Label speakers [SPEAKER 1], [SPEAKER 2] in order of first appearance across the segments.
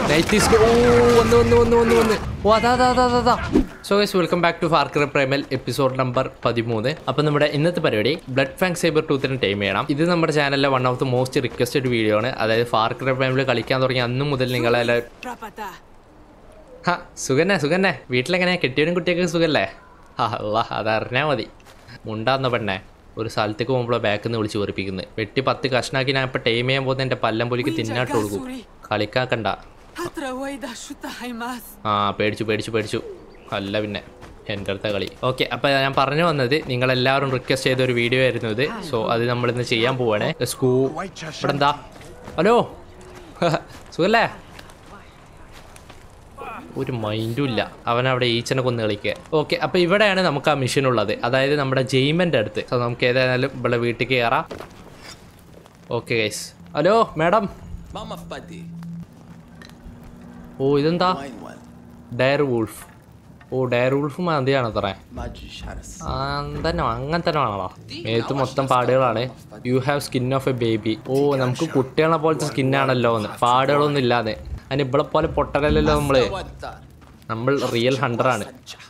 [SPEAKER 1] Night is ഓ വന്ന് വന്ന് വന്ന് വന്ന് വന്ന് ഓ അതാ അതാ അതാ അതാ so guys welcome back to Far Cry Primal episode number പതിമൂന്ന് അപ്പോൾ നമ്മുടെ ഇന്നത്തെ പരിപാടി ബ്ലഡ് ഫാങ് സൈബർ ടൂത്തിന് ടൈം ചെയ്യണം ഇത് നമ്മുടെ ചാനലിലെ one of the most requested video ആണ് അതായത് ഫാർക്കർ പ്രൈമൽ കളിക്കാൻ തുടങ്ങി അന്ന് മുതൽ നിങ്ങളെ ഹാ സുഖന്നെ സുഖന്നെ വീട്ടിലെങ്ങനെ കെട്ടിയവനും കുട്ടിയൊക്കെ സുഖല്ലേ ആ അല്ലാ അതറിഞ്ഞാൽ മതി മുണ്ടാന്ന പെണ്ണെ ഒരു സ്ഥലത്തേക്ക് പോകുമ്പോൾ ബാക്കിൽ നിന്ന് വിളിച്ച് വെറുപ്പിക്കുന്നത് വെട്ടി പത്ത് കഷ്ണാക്കി ഞാൻ ഇപ്പോൾ ടൈം ചെയ്യാൻ പോകുന്ന എൻ്റെ പല്ലം പൊലിക്ക് തിന്നാട്ട് കൊടുക്കും കളിക്കാക്കണ്ട ആ പേടിച്ചു പേടിച്ചു പേടിച്ചു അല്ല പിന്നെ എൻ്റെ അടുത്ത കളി ഓക്കെ അപ്പോൾ ഞാൻ പറഞ്ഞു വന്നത് നിങ്ങളെല്ലാവരും റിക്വസ്റ്റ് ചെയ്ത ഒരു വീഡിയോ ആയിരുന്നു ഇത് സോ അത് നമ്മളിന്ന് ചെയ്യാൻ പോവാണ് സ്കൂ ഇവിടെ എന്താ ഹലോ സുഖല്ലേ ഒരു മൈൻഡും ഇല്ല അവൻ അവിടെ ഈച്ചനെ കൊന്ന് കളിക്കുക ഓക്കെ അപ്പൊ ഇവിടെയാണ് നമുക്ക് ആ മിഷൻ ഉള്ളത് അതായത് നമ്മുടെ ജെയ്മന്റെ അടുത്ത് സോ നമുക്ക് ഏതായാലും ഇവിടെ വീട്ടിൽ കയറാം okay guys hello madam
[SPEAKER 2] Mama Fadi,
[SPEAKER 1] ഓ ഇതെന്താ
[SPEAKER 2] mine one,
[SPEAKER 1] ഡയർ വൂൾഫ് ഓ ഡയർ വൂൾഫ് മതിയാണ് അത്ര
[SPEAKER 2] Maji Sharas.
[SPEAKER 1] ആ തന്നെ അങ്ങനെ തന്നെ ആണല്ലോ മേത്ത് മൊത്തം പാടുകളാണ് you have skin of a baby ഓ നമുക്ക് കുട്ടികളെ പോലത്തെ സ്കിന്നാണല്ലോ എന്ന് പാടുകളൊന്നും ഇല്ലാതെ അതിന് ഇവിടെ പോലെ പൊട്ടലല്ലോ നമ്മള്
[SPEAKER 2] Wata,
[SPEAKER 1] നമ്മൾ റിയൽ ഹണ്ടറാണ്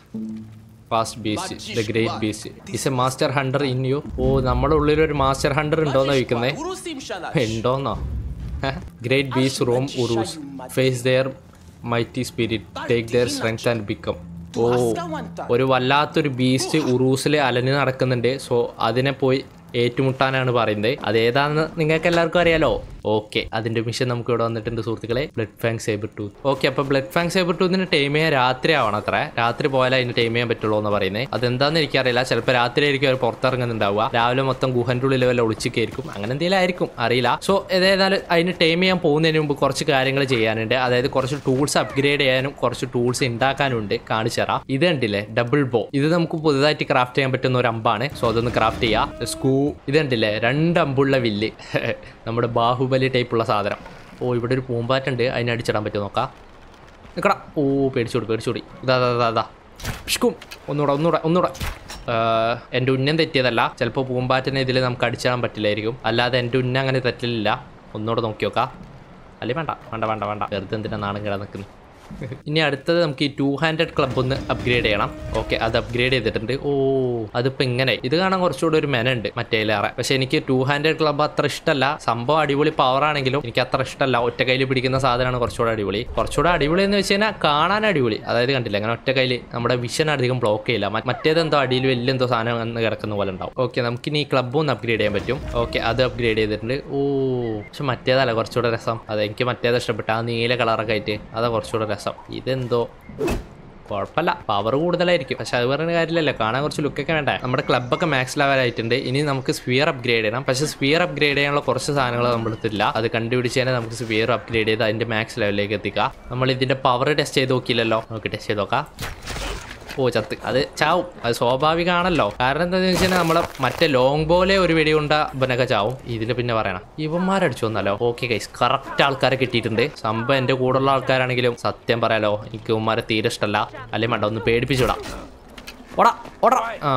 [SPEAKER 1] fast beasts the great beasts is a master hunter in you ഓ നമ്മുടെ ഉള്ളിൽ ഒരു മാസ്റ്റർ ഹണ്ടർ ഉണ്ടോന്ന് ചോദിക്കുന്നേ
[SPEAKER 2] Urusim Shalash.
[SPEAKER 1] ഉണ്ടോന്നോ great beasts roam Urus face their mighty spirit take their strength and become ഓ ഒരു വല്ലാത്തൊരു ബീസ്റ്റ് ഉറൂസിൽ അലഞ്ഞു നടക്കുന്നുണ്ട് സോ അതിനെ പോയി ഏറ്റുമുട്ടാനാണ് പറയുന്നത് അതേതാണെന്ന് നിങ്ങൾക്ക് എല്ലാവർക്കും അറിയാലോ ഓക്കെ അതിന്റെ മിഷൻ നമുക്ക് ഇവിടെ വന്നിട്ടുണ്ട് സുഹൃത്തുക്കളെ blood fang sabre tooth okay അപ്പൊ ബ്ലഡ് ഫാങ് സേബർ ടൂത്തിന് ടൈം ചെയ്യാൻ രാത്രി ആവണം അത്ര രാത്രി പോയാലേ അതിന് ടൈം ചെയ്യാൻ പറ്റുള്ളൂ എന്ന് പറയുന്നത് അതെന്താന്ന് എനിക്കറിയില്ല ചിലപ്പോൾ രാത്രി ആയിരിക്കും അവർ പുറത്തിറങ്ങുന്നുണ്ടാവുക രാവിലെ മൊത്തം ഗുഹന്റെ ഉള്ളിൽ വല്ല ഒളിച്ചിക്കായിരിക്കും അങ്ങനെ എന്തെങ്കിലും ആയിരിക്കും അറിയില്ല സോ ഏതായാലും അതിന് ടൈം ചെയ്യാൻ പോകുന്നതിന് മുമ്പ് കുറച്ച് കാര്യങ്ങൾ ചെയ്യാനുണ്ട് അതായത് കുറച്ച് ടൂൾസ് അപ്ഗ്രേഡ് ചെയ്യാനും കുറച്ച് ടൂൾസ് ഉണ്ടാക്കാനും ഉണ്ട് കാണിച്ചു തരാം ഇത് കണ്ടില്ലേ ഡബിൾ ബോ ഇത് നമുക്ക് പുതുതായിട്ട് ക്രാഫ്റ്റ് ചെയ്യാൻ പറ്റുന്ന ഒരു അമ്പാണ് സോ അതൊന്ന് ക്രാഫ്റ്റ് ചെയ്യാം സ്കൂ ഇത് കണ്ടില്ലേ രണ്ട് അമ്പുള്ള വില്ല് നമ്മുടെ ബാഹുബലി ടൈപ്പുള്ള സാധനം ഓ ഇവിടെ ഒരു പൂമ്പാറ്റുണ്ട് അതിനെ അടിച്ചിടാൻ പറ്റുമോ നോക്കാം നിക്കടാ ഓ പേടിച്ചോടി പേടിച്ചോടി ഇതാ ഇതാ ഇതാ ഇതാ പിഷ്കും ഒന്നുകൂടെ ഒന്നുകൂടെ ഒന്നുകൂടെ ആഹ്, എൻ്റെ ഉന്നം തെറ്റിയതല്ല ചിലപ്പോൾ പൂമ്പാറ്റിനെ ഇതിൽ നമുക്ക് അടിച്ചിടാൻ പറ്റില്ലായിരിക്കും അല്ലാതെ എൻ്റെ ഉന്നം അങ്ങനെ തെറ്റില്ല ഒന്നുകൂടെ നോക്കി നോക്കാം അല്ലേ വേണ്ട വേണ്ട വേണ്ട വേണ്ട വെറുതെ എന്തിനാ നാണം കിടാൻ നിൽക്കുന്നു ഇനി അടുത്തത് നമുക്ക് ഈ ടു ഹാൻഡഡ് ക്ലബ് ഒന്ന് അപ്ഗ്രേഡ് ചെയ്യണം ഓക്കെ അത് അപ്ഗ്രേഡ് ചെയ്തിട്ടുണ്ട് ഓ അതിപ്പോ ഇങ്ങനെ ഇത് കാണാൻ കുറച്ചുകൂടി ഒരു മെനുണ്ട് മറ്റേലേറെ പക്ഷെ എനിക്ക് ടു ഹാൻഡഡ് ക്ലബ് അത്ര ഇഷ്ടമല്ല സംഭവം അടിപൊളി പവർ ആണെങ്കിലും എനിക്ക് അത്ര ഇഷ്ടമല്ല ഒറ്റ കയ്യിൽ പിടിക്കുന്ന സാധനമാണ് കുറച്ചുകൂടെ അടിപൊളി കുറച്ചുകൂടെ അടിപൊളി എന്ന് വെച്ച് കഴിഞ്ഞാൽ കാണാൻ അടിപൊളി അതായത് കണ്ടില്ല അങ്ങനെ ഒറ്റ കയ്യിൽ നമ്മുടെ വിഷൻ അധികം ബ്ലോക്ക് ചെയ്യില്ല മ- മറ്റേതെന്തോ അടിയിൽ വലിയ എന്തോ സാധനം വന്ന് കിടക്കുന്ന പോലെ ഉണ്ടാവും ഓക്കെ നമുക്ക് ഇനി ഈ ക്ലബ്ബ് ഒന്ന് അപ്ഗ്രേഡ് ചെയ്യാൻ പറ്റും ഓക്കെ അത് അപ്ഗ്രേഡ് ചെയ്തിട്ടുണ്ട് ഓ പക്ഷെ മറ്റേതല്ല കുറച്ചുകൂടെ രസം അതെ എനിക്ക് മറ്റേത് ഇഷ്ടപ്പെട്ട ആ നീല കളറൊക്കെ ആയിട്ട് അതാ കുറച്ചുകൂടെ രസം ഇതെന്തോ കുഴപ്പമില്ല പവർ കൂടുതലായിരിക്കും പക്ഷെ അത് പറയുന്ന കാര്യമില്ലല്ലോ കാണാൻ കുറച്ച് ലുക്കൊക്കെ വേണ്ടേ നമ്മുടെ ക്ലബ്ബൊക്കെ മാക്സ് ലെവൽ ആയിട്ടുണ്ട് ഇനി നമുക്ക് സ്പിയർ അപ്ഗ്രേഡ് ചെയ്യണം പക്ഷെ സ്പിയർ അപ്ഗ്രേഡ് ചെയ്യാനുള്ള കുറച്ച് സാധനങ്ങൾ നമ്മുടെ അടുത്തില്ല അത് കണ്ടുപിടിച്ച് തന്നെ നമുക്ക് സ്പിയർ അപ്ഗ്രേഡ് ചെയ്ത് അതിന്റെ മാക്സ് ലെവലിലേക്ക് എത്തിക്കാം നമ്മൾ ഇതിന്റെ പവർ ടെസ്റ്റ് ചെയ്ത് നോക്കിയില്ലല്ലോ നമുക്ക് ടെസ്റ്റ് ചെയ്ത് നോക്കാം ഓ ചത്ത് അത് ചാവും അത് സ്വാഭാവികമാണല്ലോ കാരണം എന്താണെന്ന് വെച്ചാൽ നമ്മളെ മറ്റേ ലോങ് ബോലെ ഒരു വെടി കൊണ്ട ഇവനൊക്കെ ചാവും ഇതിന് പിന്നെ പറയണം ഇവന്മാരടിച്ചു വന്നല്ലോ ഓക്കെ ഗൈസ് കറക്റ്റ് ആൾക്കാരെ കിട്ടിയിട്ടുണ്ട് സംഭവം എൻ്റെ കൂടെയുള്ള ആൾക്കാരാണെങ്കിലും സത്യം പറയാലോ എനിക്ക് ഇവന്മാരെ തീരെ ഇഷ്ടമല്ല അല്ലെങ്കിൽ വേണ്ട ഒന്ന് പേടിപ്പിച്ചുവിടാം ഓടാ ഓടാ ആ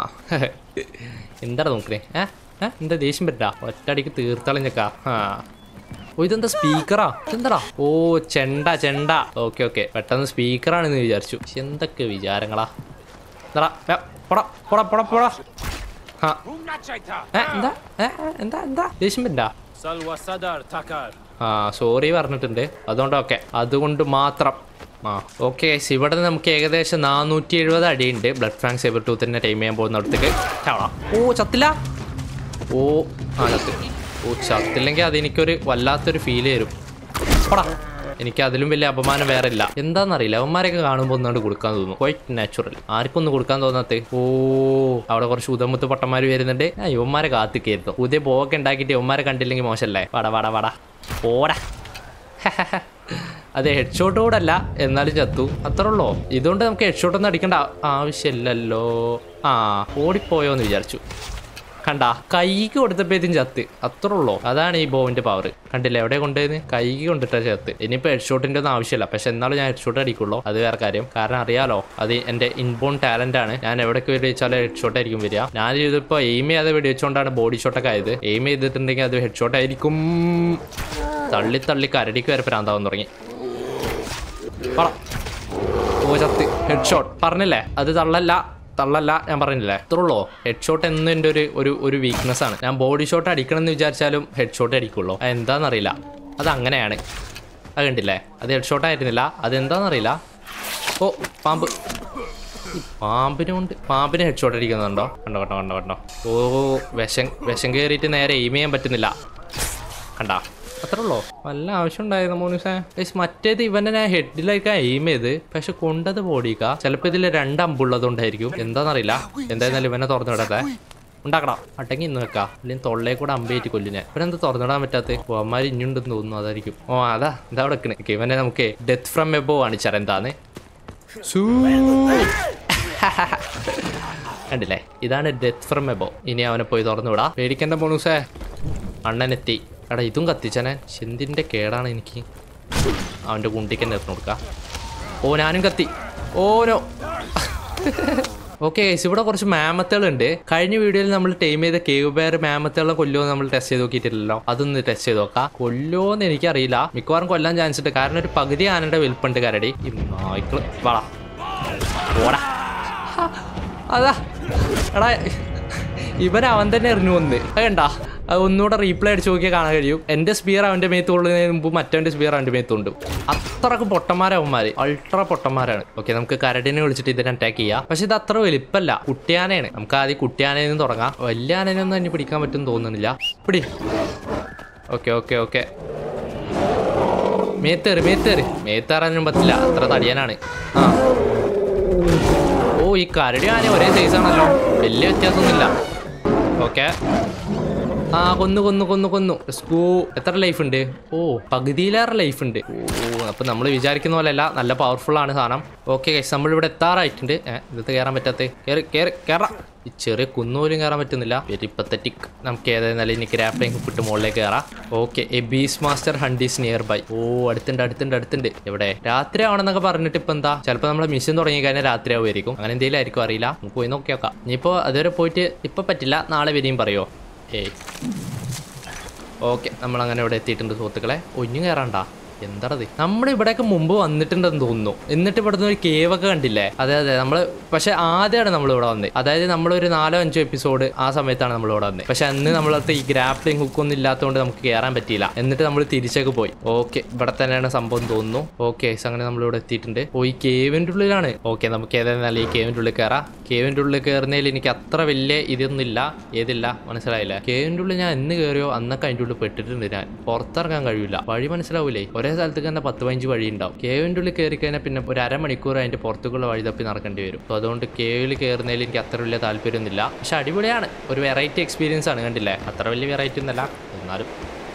[SPEAKER 1] എന്താടാ നോക്കണേ ഏ ഏ എന്താ ദേഷ്യം പറ്റാ ഒറ്റടിക്ക് തീർത്തളഞ്ഞേക്കാ ആ ഓ ഇതെന്താ സ്പീക്കറാ ഇതെന്താടാ ഓ ചെണ്ട ചെണ്ട ഓക്കെ ഓക്കെ പെട്ടെന്ന് സ്പീക്കറാണെന്ന് വിചാരിച്ചു പക്ഷെ എന്തൊക്കെ വിചാരങ്ങളാ എന്താടാ ഏ, പോടാ പോടാ പോടാ പോടാ ആ ഏ, എന്താ ഏ, ഏ, എന്താ എന്താ ദേഷ്യം പറ്റാ
[SPEAKER 3] Salwa Sadar Takar.
[SPEAKER 1] ആ സോറി പറഞ്ഞിട്ടുണ്ട് അതുകൊണ്ട് ഓക്കെ അതുകൊണ്ട് മാത്രം ആ ഓക്കെ ഇവിടെ നിന്ന് നമുക്ക് ഏകദേശം നാനൂറ്റി എഴുപത് അടിയുണ്ട് ബ്ലഡ് ഫാങ് സേബർ ടൂത്തിൻ്റെ ടൈം ചെയ്യാൻ പോകുന്നിടത്തേക്ക് ചാവടാ ഓ ചത്തില്ല ഓ ആ ചത്ത് ഓ ചത്തില്ലെങ്കിൽ അതെനിക്കൊരു വല്ലാത്തൊരു ഫീൽ തരും പോടാ എനിക്ക് അതിലും വലിയ അപമാനം വേറെ ഇല്ല എന്താണെന്നറിയില്ല അവന്മാരൊക്കെ കാണുമ്പോൾ ഒന്നാണ്ട് കൊടുക്കാൻ തോന്നുന്നു ക്വൈറ്റ് നാച്ചുറൽ ആർക്കും ഒന്ന് കൊടുക്കാൻ തോന്നാത്ത ഓ അവിടെ കുറച്ച് ഉദമുത്ത് പൊട്ടന്മാർ വരുന്നുണ്ട് ഞാൻ ഇവന്മാരെ കാത്തിക്കായിരുന്നു പുതിയ ബോക്കെ ഉണ്ടാക്കിയിട്ട് ഇവന്മാരെ കണ്ടില്ലെങ്കിൽ മോശമല്ലേ വാടാ വാടാ വാടാ പോടാ അത് ഹെഡ് ഷോട്ട് കൂടെ അല്ല എന്നാലും ചത്തു അത്രേ ഉള്ളൂ ഇതുകൊണ്ട് നമുക്ക് ഹെഡ് ഷോട്ട് ഒന്നും അടിക്കേണ്ട ആ- ആവശ്യമില്ലല്ലോ ആ ഓടിപ്പോയോന്ന് വിചാരിച്ചു കണ്ട കൈക്ക് കൊടുത്തപ്പോഴത്തേക്കും ചത്ത് അത്രേ ഉള്ളൂ അതാണ് ഈ ബോവിന്റെ പവർ കണ്ടില്ല എവിടെ കൊണ്ടുപോയത് കൈക്ക് കൊണ്ടിട്ടാ ചത്ത് ഇനിയിപ്പോൾ ഹെഡ് ഷോട്ടിന്റെ ഒന്നും ആവശ്യമില്ല പക്ഷെ എന്നാലും ഞാൻ ഹെഡ് ഷോട്ട് അടിക്കുള്ളൂ അത് വേറെ കാര്യം കാരണം അറിയാലോ അത് എന്റെ ഇൻബോൺ ടാലന്റ് ആണ് ഞാൻ എവിടേക്ക് വെടിവെച്ചാലും ഹെഡ് ഷോട്ട് ആയിരിക്കും വരിക ഞാൻ ഇതിപ്പോ എയിം ചെയ്യാതെ വെടിവെച്ചുകൊണ്ടാണ് ബോഡി ഷോട്ടൊക്കെ ആയത് എയിം ചെയ്തിട്ടുണ്ടെങ്കിൽ അത് ഹെഡ് ഷോട്ട് ആയിരിക്കും തള്ളി തള്ളി കരടിക്ക് വരെ പ്രാന്താവാൻ തുടങ്ങി പറ ഓ ചത്ത് ഹെഡ് ഷോട്ട് പറഞ്ഞില്ലേ അത് തള്ളല്ല തള്ളല്ല ഞാൻ പറഞ്ഞില്ലേ അത്രയുള്ളൂ ഹെഡ് ഷോട്ട് എന്ന് എൻ്റെ ഒരു ഒരു ഒരു വീക്ക്നെസ് ആണ് ഞാൻ ബോഡി ഷോട്ട് അടിക്കണം എന്ന് വിചാരിച്ചാലും ഹെഡ് ഷോട്ട് അടിക്കുള്ളൂ അത് എന്താണെന്നറിയില്ല അത് അങ്ങനെയാണ് അത് കണ്ടില്ലേ അത് ഹെഡ് ഷോട്ട് ആയിരുന്നില്ല അത് എന്താണെന്നറിയില്ല ഓ പാമ്പ് ഈ പാമ്പിനെ കൊണ്ട് പാമ്പിനെ ഹെഡ് ഷോട്ട് അടിക്കുന്നുണ്ടോ കണ്ടോ കണ്ടോ കണ്ടോ കണ്ടോ ഓ വിഷം വിഷം കയറിയിട്ട് നേരെ എയിം ചെയ്യാൻ പറ്റുന്നില്ല കണ്ടാ അത്രേ ഉള്ളൂ വല്ല ആവശ്യം ഉണ്ടായിരുന്നു മോനുസേ ഗയ്സ്, മറ്റേത് ഇവനെ ഞാൻ ഹെഡിലേക്ക് എയിം ചെയ്ത് പക്ഷെ കൊണ്ടത് ബോഡിക്ക ചിലപ്പോൾ ഇതിൽ രണ്ട് അമ്പുള്ളതുകൊണ്ടായിരിക്കും എന്താണെന്നറിയില്ല എന്തായിരുന്നാലും ഇവനെ തുറന്നു വിടട്ടെ ഉണ്ടാക്കടാ അടങ്ങി ഇന്ന് വെക്കാം അല്ലെങ്കിൽ തൊള്ളയെ കൂടെ അമ്പേറ്റ് കൊല്ലും ഞാൻ ഇവനെന്താ തുറന്നിടാൻ പറ്റാത്ത അമ്മമാർ ഇനിയുണ്ടെന്ന് തോന്നുന്നു അതായിരിക്കും ഓ അതാ എന്താ അവിടെ നിൽക്കണേ ഓക്കെ ഇവനെ നമുക്ക് ഡെത്ത് ഫ്രം എബോ കാണിച്ചാൽ എന്താന്ന് സൂ കണ്ടില്ലേ ഇതാണ് ഡെത്ത് ഫ്രം എബോ ഇനി അവനെ പോയി തുറന്നു വിടാ പേടിക്കണ്ട മോണൂസേ അണ്ണനെത്തി എടാ ഇതും കത്തിച്ചനെ ചെന്തിൻ്റെ കേടാണ് എനിക്ക് അവൻ്റെ കുണ്ടിക്ക് തന്നെ എറിഞ്ഞു കൊടുക്കാം ഓ ഞാനും കത്തി ഓനോ ഓക്കെ ഗൈസ് ഇവിടെ കുറച്ച് മാമത്തുകളുണ്ട് കഴിഞ്ഞ വീഡിയോയിൽ നമ്മൾ ടൈം ചെയ്ത കേവ് ബെയർ മാമത്തുകളെ കൊല്ലുമോ നമ്മൾ ടെസ്റ്റ് ചെയ്ത് നോക്കിയിട്ടില്ലല്ലോ അതൊന്ന് ടെസ്റ്റ് ചെയ്ത് നോക്കാം കൊല്ലുമോന്ന് എനിക്കറിയില്ല മിക്കവാറും കൊല്ലാൻ ചാൻസ് ഉണ്ട് കാരണം ഒരു പകുതി ആനയുടെ വലിപ്പുണ്ട് കരടി ഈ നായ്ക്കള് വാടാ ഓടാ ഹാ, അതാ എടാ ഇവൻ അവൻ തന്നെ എറിഞ്ഞു വന്ന് അത് കണ്ടാ അത് ഒന്നുകൂടെ റീപ്ലേ അടിച്ച് നോക്കിയാൽ കാണാൻ കഴിയും എൻ്റെ സ്പിയർ അവൻ്റെ മേത്ത് കൊള്ളുന്നതിന് മുമ്പ് മറ്റവൻ്റെ സ്പിയർ അവൻ്റെ മേത്തുണ്ട് അത്രക്ക് പൊട്ടന്മാരവന്മാർ അൾട്ര പൊട്ടന്മാരാണ് ഓക്കെ നമുക്ക് കരടിനെ വിളിച്ചിട്ട് ഇതിനെ അറ്റാക്ക് ചെയ്യാം പക്ഷെ ഇത് അത്ര വലിപ്പല്ല കുട്ടിയാനയാണ് നമുക്ക് ആദ്യം കുട്ടിയാനയിൽ നിന്ന് തുടങ്ങാം വലിയ ആനേനൊന്നും തന്നെ പിടിക്കാൻ പറ്റും തോന്നുന്നില്ല പിടി ഓക്കെ ഓക്കെ ഓക്കെ മേത്തേറി മേത്തേറി മേത്തേറാനും പറ്റില്ല അത്ര തടിയാനാണ് ആ ഓ ഈ കരടി ആന ഒരേ സൈസ് ആണല്ലോ വലിയ വ്യത്യാസമൊന്നുമില്ല ഓക്കെ ആ കൊന്നു കൊന്നു കൊന്നു കൊന്നു സ്കൂ എത്ര ലൈഫ് ഉണ്ട് ഓ പകുതിയിലേറെ ലൈഫ് ഉണ്ട് ഓ അപ്പൊ നമ്മൾ വിചാരിക്കുന്ന പോലെ അല്ല നല്ല പവർഫുൾ ആണ് സാധനം ഓക്കെ നമ്മൾ ഇവിടെ എത്താറായിട്ടുണ്ട് ഏഹ് ഇത് കയറാൻ പറ്റാത്ത കയറി കയറി കയറാം ഈ ചെറിയ കുന്നുപോലും കയറാൻ പറ്റുന്നില്ല വെരി പത്തറ്റിക് നമുക്ക് ഏതായിരുന്നാലും ഇനി ക്രാഫ്റ്റിംഗ് വിട്ട് മുകളിലേക്ക് കയറാം okay a beast master hunt is nearby ഓ അടുത്തുണ്ട് അടുത്തുണ്ട് അടുത്തുണ്ട് എവിടെ രാത്രി ആവണമെന്നൊക്കെ പറഞ്ഞിട്ട് ഇപ്പൊ എന്താ ചിലപ്പോൾ നമ്മളെ മിഷൻ തുടങ്ങി കഴിഞ്ഞാൽ രാത്രി ആവുമായിരിക്കും അങ്ങനെ എന്തെങ്കിലും ആയിരിക്കും അറിയില്ല നമുക്ക് പോയി നോക്കി നോക്കാം ഇനിയിപ്പോൾ അതുവരെ പോയിട്ട് ഇപ്പൊ പറ്റില്ല നാളെ വരെയും പറയോ ഏയ് ഓക്കെ നമ്മൾ അങ്ങനെ ഇവിടെ എത്തിയിട്ടുണ്ട് സുഹൃത്തുക്കളെ ഒഞ്ഞു കയറാണ്ടാ എന്താണത് നമ്മുടെ ഇവിടെയൊക്കെ മുമ്പ് വന്നിട്ടുണ്ടെന്ന് തോന്നുന്നു എന്നിട്ട് ഇവിടുന്ന് ഒരു കേവ് ഒക്കെ കണ്ടില്ലേ അതെ അതെ നമ്മൾ പക്ഷെ ആദ്യമാണ് നമ്മൾ ഇവിടെ വന്നത് അതായത് നമ്മളൊരു നാലോ അഞ്ചോ എപ്പിസോഡ് ആ സമയത്താണ് നമ്മൾ ഇവിടെ വന്നത് പക്ഷെ അന്ന് നമ്മളടുത്ത് ഈ ഗ്രാപ്ലിംഗ് ഹുക്ക് ഒന്നും ഇല്ലാത്തതുകൊണ്ട് നമുക്ക് കയറാൻ പറ്റിയില്ല എന്നിട്ട് നമ്മൾ തിരിച്ചൊക്കെ പോയി ഓക്കെ ഇവിടെ തന്നെയാണ് സംഭവം തോന്നുന്നു ഓക്കെ അങ്ങനെ നമ്മൾ ഇവിടെ എത്തിയിട്ടുണ്ട് ഓ ഈ കേവിൻ്റെ ഉള്ളിലാണ് ഓക്കെ നമുക്ക് ഏതായാലും ഈ കേവിൻ്റെ ഉള്ളിൽ കയറാം കേവിൻ്റെ ഉള്ളിൽ കയറുന്നതിൽ എനിക്ക് അത്ര വലിയ ഇതൊന്നുമില്ല ഏതില്ല മനസ്സിലായില്ല കേവിൻ്റെ ഉള്ളിൽ ഞാൻ എന്ന് കയറിയോ അന്നൊക്കെ അതിൻ്റെ ഉള്ളിൽ പെട്ടിട്ടുണ്ട് ഞാൻ പുറത്തിറങ്ങാൻ കഴിയില്ല വഴി മനസ്സിലാവൂലേ ഒരേ സ്ഥലത്തേക്ക് തന്നെ പത്ത് പതിനഞ്ച് വഴി ഉണ്ടാവും കേവിൻ്റെ ഉള്ളിൽ കയറി കഴിഞ്ഞാൽ പിന്നെ ഒരു അരമണിക്കൂർ അതിൻ്റെ പുറത്തേക്കുള്ള വഴി തപ്പി നടക്കേണ്ടി വരും അപ്പോൾ അതുകൊണ്ട് കേവിൽ കയറുന്നതിൽ എനിക്ക് അത്ര വലിയ താല്പര്യമൊന്നുമില്ല പക്ഷെ അടിപൊളിയാണ് ഒരു വെറൈറ്റി എക്സ്പീരിയൻസ് ആണ് കണ്ടില്ലേ അത്ര വലിയ വെറൈറ്റി ഒന്നല്ല എന്നാലും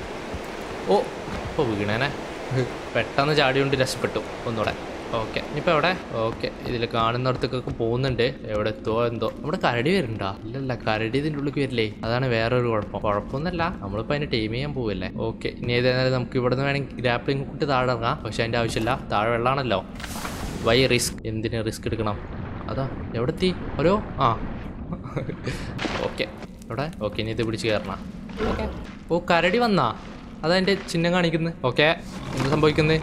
[SPEAKER 1] ഓ ഇപ്പോൾ വീണേനെ പെട്ടെന്ന് ചാടിയോണ്ട് രക്ഷപ്പെട്ടു ഒന്നുകൂടെ ഓക്കെ ഇനിയിപ്പോൾ എവിടെ ഓക്കെ ഇതിൽ കാണുന്നിടത്തേക്കൊക്കെ പോകുന്നുണ്ട് എവിടെ എത്തുമോ എന്തോ നമ്മുടെ കരടി വരുന്നുണ്ടോ ഇല്ലല്ല കരടി ഇതിൻ്റെ ഉള്ളിലേക്ക് വരില്ലേ അതാണ് വേറൊരു കുഴപ്പം കുഴപ്പമൊന്നുമല്ല നമ്മളിപ്പോൾ അതിനെ ടൈം ചെയ്യാൻ പോവല്ലേ ഓക്കെ ഇനി ഏതായാലും നമുക്ക് ഇവിടെ നിന്ന് വേണമെങ്കിൽ ഗ്രാപ്ലിംഗ് കുട്ടി താഴെ ഇറങ്ങാം പക്ഷേ അതിൻ്റെ ആവശ്യമില്ല താഴെ വെള്ളമാണല്ലോ വൈ റിസ്ക് എന്തിന് റിസ്ക് എടുക്കണം അതാ എവിടെ എത്തി ഓരോ ആ ഓക്കെ ഇവിടെ ഓക്കെ ഇനി ഇത് പിടിച്ച് കയറണം ഓക്കെ ഓ കരടി വന്നാ അതാ എൻ്റെ ചിഹ്നം കാണിക്കുന്നത് ഓക്കെ എന്ത് സംഭവിക്കുന്നത്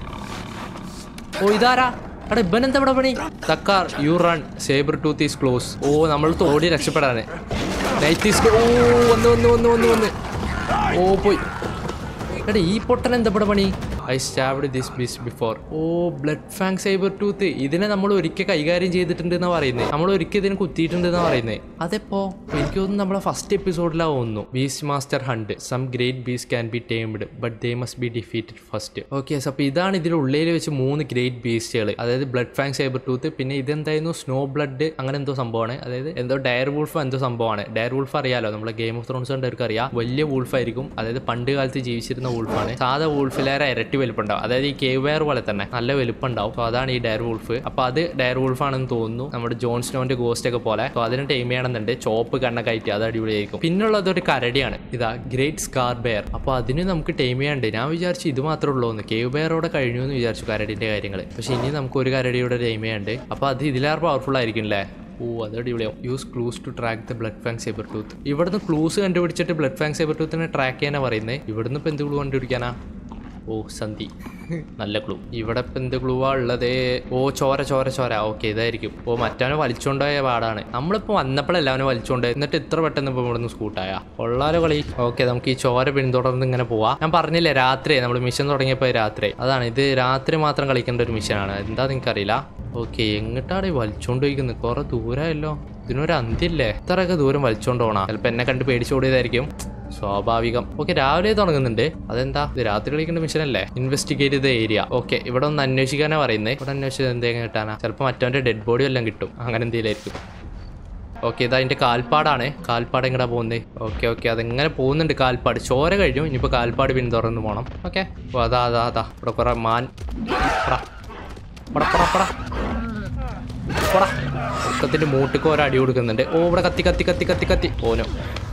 [SPEAKER 1] ഓ ഇതാരാ എടാ ഇവൻ എന്താ ഇവിടെ പണി Takkar you run sabre tooth is close ഓ നമ്മൾ തോടി രക്ഷപ്പെടാന് നൈറ്റ് ഈസ് ഓ വന്ന് വന്ന് വന്ന് വന്ന് വന്ന് ഓ പോയി എടാ ഈ പൊട്ടൻ എന്താ ഇവിടെ പണി I stabbed this beast before ഓ ബ്ലഡ് ഫാങ് സൈബർ ടൂത്ത് ഇതിനെ നമ്മൾ ഒരിക്കൽ കൈകാര്യം ചെയ്തിട്ടുണ്ട് എന്നാ പറയുന്നത് നമ്മൾ ഒരിക്കൽ ഇതിനെ കുത്തിയിട്ടുണ്ട് എന്നാ പറയുന്നത് അതെപ്പോ എനിക്ക് തോന്നുന്നു നമ്മളെ ഫസ്റ്റ് എപ്പിസോഡിലാ തോന്നുന്നു beast master hunt some great beasts can be tamed but they must be defeated first okay അപ്പോൾ ഇതാണ് ഇതിൽ ഉള്ളിൽ വെച്ച് മൂന്ന് ഗ്രേറ്റ് ബീസ്റ്റുകൾ അതായത് ബ്ലഡ് ഫാങ് സൈബർ ടൂത്ത് പിന്നെ ഇതെന്തായിരുന്നു സ്നോ ബ്ലഡ് അങ്ങനെ എന്തോ സംഭവമാണ് അതായത് എന്തോ ഡയർ വൂൾഫ് എന്തോ സംഭവമാണ് ഡയർ വൂൾഫ് അറിയാലോ നമ്മളെ ഗെയിം ഓഫ് ത്രോൺസ് കണ്ടവർക്ക് അറിയാം വലിയ വൂൾഫ് ആയിരിക്കും അതായത് പണ്ട് കാലത്ത് ജീവിച്ചിരുന്ന വൂൾഫാണ് സാധാ വൂൾഫിലേറെ ഇരട്ടി വലുപ്പം ഉണ്ടാവും അതായത് ഈ കേവ് വെയർ പോലെ തന്നെ നല്ല വലുപ്പം ഉണ്ടാവും അപ്പോൾ അതാണ് ഈ ഡയർ വൂൾഫ് അപ്പോൾ അത് ഡയർ വൂൾഫ് ആണെന്ന് തോന്നുന്നു നമ്മുടെ ജോൺ സ്നോന്റെ ഗോസ്റ്റ് ഒക്കെ പോലെ അപ്പോൾ അതിന് ടൈം ചെയ്യണമെന്നുണ്ട് ചോപ്പ് കണ്ണൊക്കെ ആയിട്ട് അത് അടിപൊളിയായിരിക്കും പിന്നുള്ളത് ഒരു കരടിയാണ് ഇതാ ഗ്രേറ്റ് സ്കാർ ബെയർ അപ്പോൾ അതിന് നമുക്ക് ടൈം ചെയ്യാണ്ട് ഞാൻ വിചാരിച്ചു ഇത് മാത്രമേ ഉള്ളൂ എന്ന് കേവ് ബെയറോടെ കഴിഞ്ഞു എന്ന് വിചാരിച്ചു കരടിന്റെ കാര്യങ്ങൾ പക്ഷെ ഇനി നമുക്ക് ഒരു കരടിയുടെ ടൈം ചെയ്യാണ്ട് അപ്പോൾ അത് ഇതിലേറെ പവർഫുൾ ആയിരിക്കും അല്ലേ ഓ അത് അടിപൊളിയാവും use clues to track the blood fang sabre tooth ഇവിടുന്ന് ക്ലൂസ് കണ്ടുപിടിച്ചിട്ട് ബ്ലഡ് ഫാങ് സേബർ ടൂത്തിനെ ട്രാക്ക് ചെയ്യാനാണ് പറയുന്നത് ഇവിടുന്ന് ഇപ്പം എന്ത് ക്ലൂ കണ്ടുപിടിക്കാനാ ഓ സന്ധി നല്ല ക്ലൂ ഇവിടെ ഇപ്പം എന്ത് ക്ലൂവാ ഉള്ളത് ഓ ചോര ചോര ചോര ഓക്കെ ഇതായിരിക്കും ഓ മറ്റവനെ വലിച്ചോണ്ടായ പാടാണ് നമ്മളിപ്പോൾ വന്നപ്പോഴല്ല അവനെ വലിച്ചോണ്ട് എന്നിട്ട് ഇത്ര പെട്ടെന്ന് ഇപ്പോൾ ഇവിടുന്ന് സ്കൂട്ടായ കൊള്ളാലോ കളി ഓക്കെ നമുക്ക് ഈ ചോര പിന്തുടർന്ന് ഇങ്ങനെ പോവാം ഞാൻ പറഞ്ഞില്ലേ രാത്രി നമ്മൾ മിഷൻ തുടങ്ങിയപ്പോൾ രാത്രി അതാണ് ഇത് രാത്രി മാത്രം കളിക്കേണ്ട ഒരു മിഷനാണ് എന്താ നിങ്ങൾക്കറിയില്ല ഓക്കെ എങ്ങിട്ടാണ് ഈ വലിച്ചോണ്ട് പോയിക്കുന്നത് കുറെ ദൂരമല്ലോ ഇതിനൊരു അന്ത്യല്ലേ ഇത്രയൊക്കെ ദൂരം വലിച്ചോണ്ട് പോണ ചിലപ്പോൾ എന്നെ കണ്ട് പേടിച്ചോടിയതായിരിക്കും സ്വാഭാവികം ഓക്കെ രാവിലെ തുടങ്ങുന്നുണ്ട് അതെന്താ ഇത് രാത്രി കളിക്കേണ്ട മിഷൻ അല്ലേ ഇൻവെസ്റ്റിഗേറ്റ് ചെയ്ത ഏരിയ ഓക്കെ ഇവിടെ ഒന്ന് അന്വേഷിക്കാനാ പറയുന്നത് ഇവിടെ അന്വേഷിച്ചത് എന്തെങ്കിലും കിട്ടാനാ ചിലപ്പോൾ മറ്റവന്റെ ഡെഡ് ബോഡി എല്ലാം കിട്ടും അങ്ങനെ എന്തെങ്കിലായിരിക്കും ഓക്കെ ഇത് അതിന്റെ കാൽപ്പാടാണ് കാൽപ്പാട് എങ്ങടാ പോകുന്നത് ഓക്കെ ഓക്കെ അതെങ്ങനെ പോകുന്നുണ്ട് കാൽപ്പാട് ചോര കഴിഞ്ഞു ഇനിയിപ്പോൾ കാൽപ്പാട് പിന്തുടർന്ന് പോകണം ഓക്കെ ഓ അതാ അതാ അതാ ഇവിടെ കുറെ മാൻ പടാ പടാ പടാ പടാ പടാ ഒക്കത്തിന്റെ മൂട്ടിക്ക് ഒരു അടി കൊടുക്കുന്നുണ്ട് ഓ ഇവിടെ കത്തി കത്തി കത്തി കത്തി കത്തി ഓനോ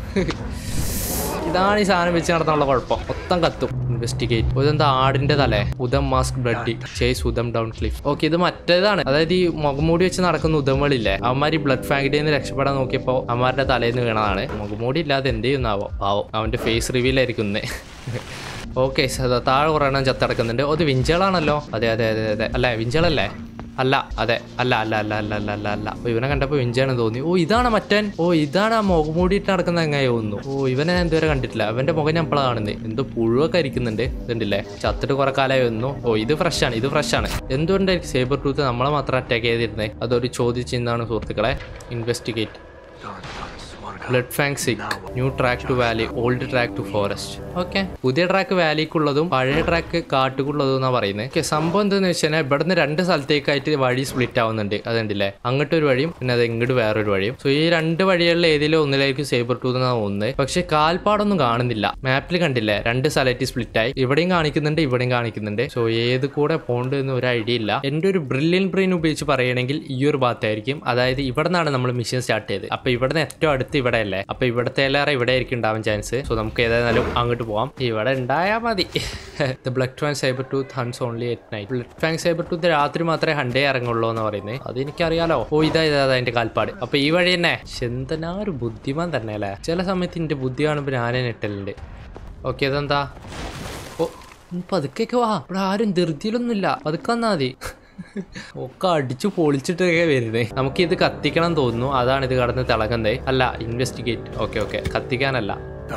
[SPEAKER 1] ഇതാണ് ഈ സാധനം വെച്ച് നടത്താനുള്ള കുഴപ്പം മൊത്തം കത്തും ഇൻവെസ്റ്റിഗേറ്റ് ഇതെന്താ ആടിന്റെ തലേ Udam mask blood chase Udam down cliff okay ഇത് മറ്റേതാണ് അതായത് ഈ മുഖംമൂടി വെച്ച് നടക്കുന്ന ഉദമകളില്ലേ അവന്മാർ ഈ ബ്ലഡ് ഫാക്ടറിയിൽ നിന്ന് രക്ഷപ്പെടാൻ നോക്കിയപ്പോൾ അവന്മാരുടെ തലേന്ന് വീണതാണ് മുഖംമൂടി ഇല്ലാതെ എന്ത് ചെയ്യുന്നാവോ പാവം അവന്റെ ഫേസ് റിവീൽ ആയിരിക്കുന്നേ ഓക്കെ താഴെ കുറേ എണ്ണം ചത്തടക്കുന്നുണ്ട് അത് വിഞ്ചകളാണല്ലോ അതെ അതെ അതെ അതെ അല്ലേ വിഞ്ചകളല്ലേ അല്ല അതെ അല്ല അല്ല അല്ല അല്ല അല്ല അല്ല അല്ല ഓ ഇവനെ കണ്ടപ്പോൾ വിഞ്ചാണെന്ന് തോന്നി ഓ ഇതാണ് മറ്റൻ ഓ ഇതാണ് ആ മുഖം മൂടിയിട്ട് നടക്കുന്ന എങ്ങനെ തോന്നുന്നു ഓ ഇവനെ ഞാൻ ഇതുവരെ കണ്ടിട്ടില്ല അവന്റെ മുഖം ഞാൻ ഇപ്പോഴാണ് കാണുന്നത് എന്തോ പുഴുവൊക്കെ ഇരിക്കുന്നുണ്ട് ഇതുണ്ടല്ലേ ചത്തിട്ട് കുറെ കാലമായി വന്നു ഓ ഇത് ഫ്രഷ് ആണ് ഇത് ഫ്രഷ് ആണ് എന്തുകൊണ്ടായിരിക്കും സേബർ ടൂത്ത് നമ്മളെ മാത്രം അറ്റാക്ക് ചെയ്തിരുന്നത് അതൊരു ചോദ്യചിഹ്നമാണ് സുഹൃത്തുക്കളെ ഇൻവെസ്റ്റിഗേറ്റ് ബ്ലഡ് ഫാങ് സിക് new track to valley old track to forest okay പുതിയ ട്രാക്ക് വാലിക്കുള്ളതും പഴയ ട്രാക്ക് കാട്ടുക്കുള്ളതും എന്നാ പറയുന്നത് ഓക്കെ സംഭവം എന്താന്ന് വെച്ചാൽ ഇവിടുന്ന് രണ്ട് സ്ഥലത്തേക്കായിട്ട് വഴി സ്പ്ലിറ്റ് ആവുന്നുണ്ട് അതുണ്ടല്ലേ അങ്ങോട്ട് ഒരു വഴിയും പിന്നെ അത് ഇങ്ങോട്ട് വേറൊരു വഴിയും സോ ഈ രണ്ട് വഴികളിൽ ഏതിലും ഒന്നിലായിരിക്കും സേബർ ടൂത്ത് എന്നാണ് തോന്നുന്നത് പക്ഷെ കാൽപ്പാടൊന്നും കാണുന്നില്ല മാപ്പിൽ കണ്ടില്ലേ രണ്ട് സ്ഥലമായിട്ട് സ്പ്ലിറ്റ് ആയി ഇവിടെയും കാണിക്കുന്നുണ്ട് ഇവിടെയും കാണിക്കുന്നുണ്ട് സോ ഏത് കൂടെ പോകേണ്ടത് എന്ന് ഒരു ഐഡിയ ഇല്ല എൻ്റെ ഒരു ബ്രില്യൻ ബ്രെയിൻ ഉപയോഗിച്ച് പറയുകയാണെങ്കിൽ ഈ ഒരു ഭാഗത്തായിരിക്കും അതായത് ഇവിടെ നിന്നാണ് നമ്മൾ മിഷൻ സ്റ്റാർട്ട് ചെയ്തത് അപ്പൊ ഇവിടുന്ന് ഏറ്റവും അടുത്ത് ഇവിടെ അല്ലേ അപ്പൊ ഇവിടത്തെ എല്ലാവരും ഇവിടെ ആയിരിക്കും ഉണ്ടാവാൻ ചാൻസ് സോ നമുക്ക് ഏതായാലും അങ്ങോട്ട് പോവാം ഇവിടെ ഉണ്ടായാൽ മതി the blood fang sabre tooth hunts only at night blood fang sabre tooth രാത്രി മാത്രമേ ഹണ്ടേ ഇറങ്ങുള്ളൂ എന്ന് പറയുന്നത് അത് എനിക്കറിയാലോ ഓ ഇതാ ഇതാ ഇതാ അതിന്റെ കാൽപ്പാട് അപ്പൊ ഈ വഴി തന്നെ ചെന്തനാ ഒരു ബുദ്ധിമാൻ തന്നെ അല്ലേ ചില സമയത്ത് എന്റെ ബുദ്ധി കാണുമ്പോൾ ഞാനേ നെട്ടലുണ്ട് ഓക്കെ ഇതെന്താ ഓ ഉം, പതുക്കെയൊക്കെ വാ ഇവിടെ ആരും ധൃതിയിലൊന്നുമില്ല പതുക്കെ വന്നാ മതി ഒക്കെ അടിച്ചു പൊളിച്ചിട്ടൊക്കെ വരുന്നേ നമുക്ക് ഇത് കത്തിക്കണം എന്ന് തോന്നുന്നു അതാണ് ഇത് കടന്ന് തിളങ്ങുന്നത് അല്ല ഇൻവെസ്റ്റിഗേറ്റ് ഓക്കെ ഓക്കെ കത്തിക്കാനല്ല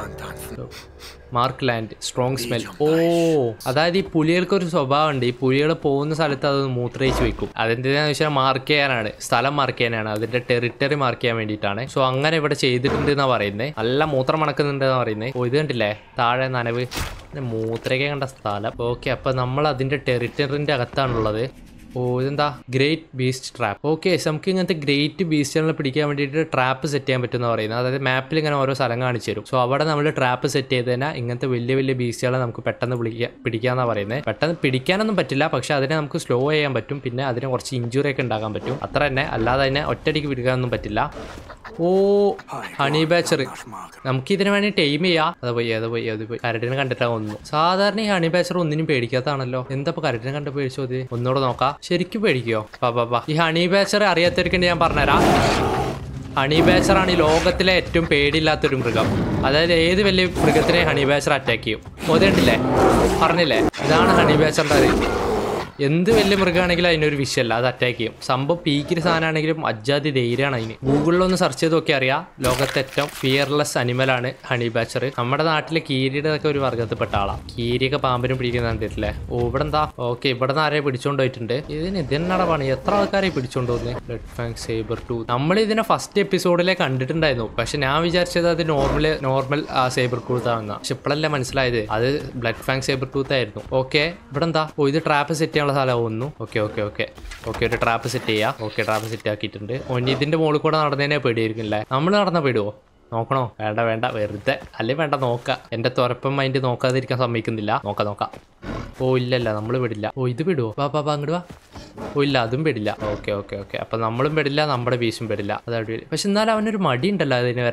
[SPEAKER 1] മാർക്ക് ലാൻഡ് സ്ട്രോങ് സ്മെൽ ഓ അതായത് ഈ പുലികൾക്ക് ഒരു സ്വഭാവം ഉണ്ട് ഈ പുലികൾ പോകുന്ന സ്ഥലത്ത് അത് മൂത്രയിച്ച് വെക്കും അതെന്തിനാന്ന് വെച്ചാൽ മാർക്ക് ചെയ്യാനാണ് സ്ഥലം മാർക്ക് ചെയ്യാനാണ് അതിന്റെ ടെറിട്ടറി മാർക്ക് ചെയ്യാൻ വേണ്ടിയിട്ടാണ് സോ അങ്ങനെ ഇവിടെ ചെയ്തിട്ടുണ്ട് എന്നാ പറയുന്നത് നല്ല മൂത്രം മണക്കുന്നുണ്ട് എന്നാ പറയുന്നത് ഓ ഇത് കണ്ടില്ലേ താഴെ നനവ് പിന്നെ മൂത്രയ്ക്ക് കണ്ട സ്ഥലം ഓക്കെ അപ്പൊ നമ്മൾ അതിന്റെ ടെറിട്ടറിന്റെ അകത്താണുള്ളത് ഓ ഇതെന്താ ഗ്രേറ്റ് ബീസ്റ്റ് ട്രാപ്പ് ഓക്കെ നമുക്ക് ഇങ്ങനത്തെ ഗ്രേറ്റ് ബീസ്റ്റുകളെ പിടിക്കാൻ വേണ്ടിയിട്ട് ട്രാപ്പ് സെറ്റ് ചെയ്യാൻ പറ്റുമെന്ന് പറയുന്നത് അതായത് മാപ്പിൽ ഇങ്ങനെ ഓരോ സ്ഥലം കാണിച്ചു തരും സോ അവിടെ നമ്മൾ ട്രാപ്പ് സെറ്റ് ചെയ്ത് കഴിഞ്ഞാൽ ഇങ്ങനത്തെ വലിയ വലിയ ബീസ്റ്റുകളെ നമുക്ക് പെട്ടെന്ന് പിടിക്കുക പിടിക്കാന്നാണ് പറയുന്നത് പെട്ടെന്ന് പിടിക്കാനൊന്നും പറ്റില്ല പക്ഷെ അതിനെ നമുക്ക് സ്ലോ ചെയ്യാൻ പറ്റും പിന്നെ അതിന് കുറച്ച് ഇഞ്ചുറി ഒക്കെ ഉണ്ടാക്കാൻ പറ്റും അത്ര തന്നെ അല്ലാതെ അതിനെ ഒറ്റയടിക്ക് പിടിക്കാനൊന്നും പറ്റില്ല ഓ ഹണി ബാച്ചർ നമുക്ക് ഇതിനു വേണ്ടി ടൈം ചെയ്യാം അത് പോയി അത് പോയി അത് പോയി കരടിനെ കണ്ടിട്ടാ ഒന്നു സാധാരണ ഈ ഹണി ബാച്ചർ ഒന്നിനും പേടിക്കാത്താണല്ലോ എന്താ ഇപ്പൊ കരടിനെ കണ്ട് പേടിച്ചോ അത് ഒന്നുകൂടെ നോക്കാം ശരിക്കും പേടിക്കോ പാ പാ പാ ഈ ഹണി ബാച്ചർ അറിയാത്തവർക്കുണ്ട് ഞാൻ പറഞ്ഞുതരാം ഹണി ബാച്ചർ ആണ് ഈ ലോകത്തിലെ ഏറ്റവും പേടിയില്ലാത്തൊരു മൃഗം അതായത് ഏത് വലിയ മൃഗത്തിനെ ഹണി ബാച്ചർ അറ്റാക്ക് ചെയ്യും ഓതുണ്ടില്ലേ പറഞ്ഞില്ലേ ഇതാണ് ഹണി ബാച്ചറിന്റെ അറിവ് എന്ത് വലിയ മൃഗമാണെങ്കിലും അതിനൊരു വിഷയമല്ല അത് അറ്റാക്ക് ചെയ്യും സംഭവം പീക്കിരി സാധനമാണെങ്കിലും അജാതി ധൈര്യമാണ് അതിന് ഗൂഗിളിലൊന്ന് സെർച്ച് ചെയ്ത് നോക്കി അറിയാം ലോകത്തെ ഏറ്റവും ഫിയർലെസ് അനിമലാണ് ഹണി ബാച്ചർ നമ്മുടെ നാട്ടിലെ കീരിയുടെ ഒക്കെ ഒരു വർഗത്തിൽപ്പെട്ട ആളാണ് കീരിയൊക്കെ പാമ്പിനും പിടിക്കുന്ന കണ്ടിട്ടില്ലേ ഓ ഇവിടെ എന്താ ഓക്കെ ഇവിടെ നിന്ന് ആരെയും പിടിച്ചോണ്ട് പോയിട്ടുണ്ട് ഇതിന് ഇതെന്നാടാ പണി എത്ര ആൾക്കാരെ പിടിച്ചോണ്ട് പോകുന്നത് ബ്ലഡ് ഫാങ് സേബർ ടൂ നമ്മൾ ഇതിനെ ഫസ്റ്റ് എപ്പിസോഡിലെ കണ്ടിട്ടുണ്ടായിരുന്നു പക്ഷെ ഞാൻ വിചാരിച്ചത് അത് നോർമൽ നോർമൽ സേബർ ടൂത്ത് ആണെന്ന പക്ഷെ ഇപ്പോഴല്ലേ മനസ്സിലായത് അത് ബ്ലഡ് ഫാങ് സേബർ ടൂത്ത് ആയിരുന്നു ഓക്കെ ഇവിടെ എന്താ ഓ ഇത് ട്രാപ്പ് സെറ്റ് ചെയ്യാനുള്ള സ്ഥലമാവുന്നു ഓക്കെ ഓക്കെ ഓക്കെ ഓക്കെ ഒരു ട്രാപ്പ് സെറ്റ് ചെയ്യാം ഓക്കെ ട്രാപ്പ് സെറ്റ് ആക്കിയിട്ടുണ്ട് ഓനി ഇതിന്റെ മുകളിൽ കൂടെ നടന്നതിനെ പേടിയായിരിക്കില്ലേ നമ്മൾ നടന്ന പേടുവോ നോക്കണോ വേണ്ട വേണ്ട വെറുതെ അല്ലേ വേണ്ട നോക്കാം എന്റെ തുറപ്പം മൈൻഡ് നോക്കാതിരിക്കാൻ സമ്മതിക്കുന്നില്ല നോക്കാം നോക്കാം ഓ ഇല്ലല്ല നമ്മൾ വിടില്ല ഓ ഇത് വിടുവോ വാ വാ വാ അങ്ങോട്ട് വാ ഓ ഇല്ല അതും പെടില്ല ഓക്കെ ഓക്കെ ഓക്കെ അപ്പൊ നമ്മളും പെടില്ല നമ്മുടെ ബീസും പെടില്ല അത് അടിപൊളി പക്ഷെ എന്നാലും അവനൊരു മടി ഉണ്ടല്ലോ അതിന് വരാൻ